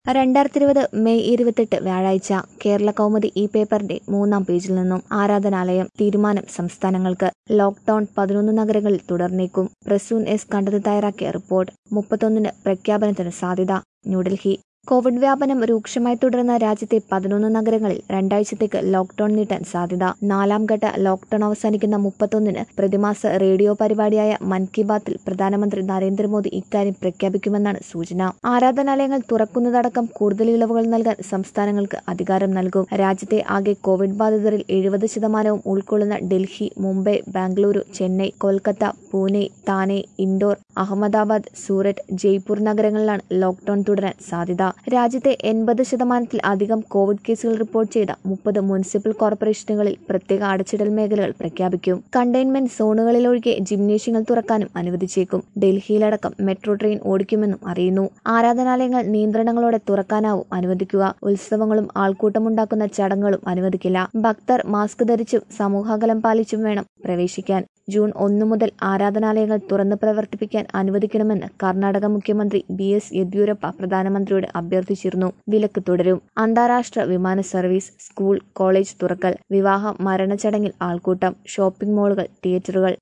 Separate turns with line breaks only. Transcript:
രണ്ടായിരത്തി ഇരുപത് മെയ് ഇരുപത്തെട്ട് വ്യാഴാഴ്ച കേരള കൗമുദി ഈ പേപ്പറിന്റെ മൂന്നാം പേജിൽ നിന്നും ആരാധനാലയം തീരുമാനം സംസ്ഥാനങ്ങൾക്ക് ലോക്ഡൌൺ പതിനൊന്ന് നഗരങ്ങളിൽ തുടർന്നേക്കും പ്രസൂൻ എസ് കണ്ടത് തയ്യാറാക്കിയ റിപ്പോർട്ട് മുപ്പത്തൊന്നിന് പ്രഖ്യാപനത്തിന് സാധ്യത ന്യൂഡൽഹി കോവിഡ് വ്യാപനം രൂക്ഷമായി തുടരുന്ന രാജ്യത്തെ പതിനൊന്ന് നഗരങ്ങളിൽ രണ്ടാഴ്ചത്തേക്ക് ലോക്ഡൌൺ നീട്ടാൻ സാധ്യത നാലാം ഘട്ട ലോക്ഡൌൺ അവസാനിക്കുന്ന മുപ്പത്തൊന്നിന് പ്രതിമാസ റേഡിയോ പരിപാടിയായ മൻ കി ബാത്തിൽ പ്രധാനമന്ത്രി നരേന്ദ്രമോദി ഇക്കാര്യം പ്രഖ്യാപിക്കുമെന്നാണ് സൂചന ആരാധനാലയങ്ങൾ തുറക്കുന്നതടക്കം കൂടുതൽ ഇളവുകൾ നൽകാൻ സംസ്ഥാനങ്ങൾക്ക് അധികാരം നൽകും രാജ്യത്തെ ആകെ കോവിഡ് ബാധിതരിൽ എഴുപത് ശതമാനവും ഉൾക്കൊള്ളുന്ന ഡൽഹി മുംബൈ ബാംഗ്ലൂരു ചെന്നൈ കൊൽക്കത്ത പൂനെ താനെ ഇൻഡോർ അഹമ്മദാബാദ് സൂററ്റ് ജയ്പൂർ നഗരങ്ങളിലാണ് ലോക്ഡൌൺ തുടരാൻ സാധ്യത രാജ്യത്തെ എൺപത് ശതമാനത്തിൽ അധികം കോവിഡ് കേസുകൾ റിപ്പോർട്ട് ചെയ്ത മുപ്പത് മുനിസിപ്പൽ കോർപ്പറേഷനുകളിൽ പ്രത്യേക അടച്ചിടൽ മേഖലകൾ പ്രഖ്യാപിക്കും കണ്ടെയ്ൻമെന്റ് സോണുകളിലൊഴികെ ജിംനേഷ്യങ്ങൾ തുറക്കാനും അനുവദിച്ചേക്കും ഡൽഹിയിലടക്കം മെട്രോ ട്രെയിൻ ഓടിക്കുമെന്നും അറിയുന്നു ആരാധനാലയങ്ങൾ നിയന്ത്രണങ്ങളോടെ തുറക്കാനാവും അനുവദിക്കുക ഉത്സവങ്ങളും ആൾക്കൂട്ടമുണ്ടാക്കുന്ന ചടങ്ങുകളും അനുവദിക്കില്ല ഭക്തർ മാസ്ക് ധരിച്ചും സമൂഹാകലം പാലിച്ചും വേണം പ്രവേശിക്കാൻ ജൂൺ ഒന്ന് മുതൽ ആരാധനാലയങ്ങൾ തുറന്ന് പ്രവർത്തിപ്പിക്കാൻ അനുവദിക്കണമെന്ന് കർണാടക മുഖ്യമന്ത്രി ബി എസ് യെദ്യൂരപ്പ പ്രധാനമന്ത്രിയോട് അഭ്യർത്ഥിച്ചിരുന്നു വിലക്ക് തുടരും അന്താരാഷ്ട്ര വിമാന സർവീസ് സ്കൂൾ കോളേജ് തുറക്കൽ വിവാഹ മരണച്ചടങ്ങിൽ ആൾക്കൂട്ടം ഷോപ്പിംഗ് മാളുകൾ തിയേറ്ററുകൾ